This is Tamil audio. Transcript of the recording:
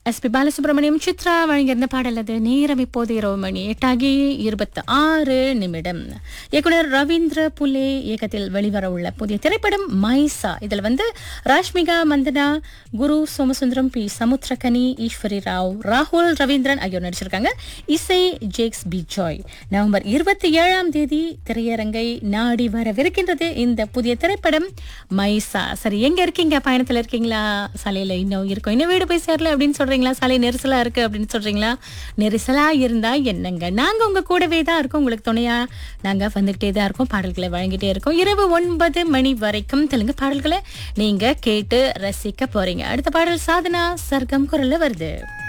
எஸ் பி பாலசுப்ரமணியம் சித்ரா வழங்கியிருந்த பாடல் அது நேரம் இப்போது இரவு மணி எட்டாகி இருபத்தி ஆறு நிமிடம் இயக்குனர் ரவீந்திர புலே இயக்கத்தில் வெளிவர உள்ள புதிய திரைப்படம் மைசா இதில் வந்து ராஷ்மிகா மந்தனா குரு சோமசுந்தரம் பி சமுத்திரகனி ஈஸ்வரி ராவ் ராகுல் ரவீந்திரன் ஆகியோர் நடிச்சிருக்காங்க இசை ஜேக்ஸ் பி ஜாய் நவம்பர் இருபத்தி ஏழாம் தேதி திரையரங்கை நாடி வரவிருக்கின்றது இந்த புதிய திரைப்படம் மைசா சரி எங்க இருக்கீங்க பயணத்துல இருக்கீங்களா சாலையில இன்னும் இருக்கும் இன்னும் வீடு போய் சேரல அப்படின்னு சொல்றீங்களா சாலை நெரிசலா இருக்கு அப்படின்னு சொல்றீங்களா நெரிசலா இருந்தா என்னங்க நாங்க உங்க கூடவே தான் இருக்கோம் உங்களுக்கு துணையா நாங்க வந்துகிட்டே தான் இருக்கோம் பாடல்களை வழங்கிட்டே இருக்கோம் இரவு ஒன்பது மணி வரைக்கும் தெலுங்கு பாடல்களை நீங்க கேட்டு ரசிக்க போறீங்க அடுத்த பாடல் சாதனா சர்க்கம் குரல்ல வருது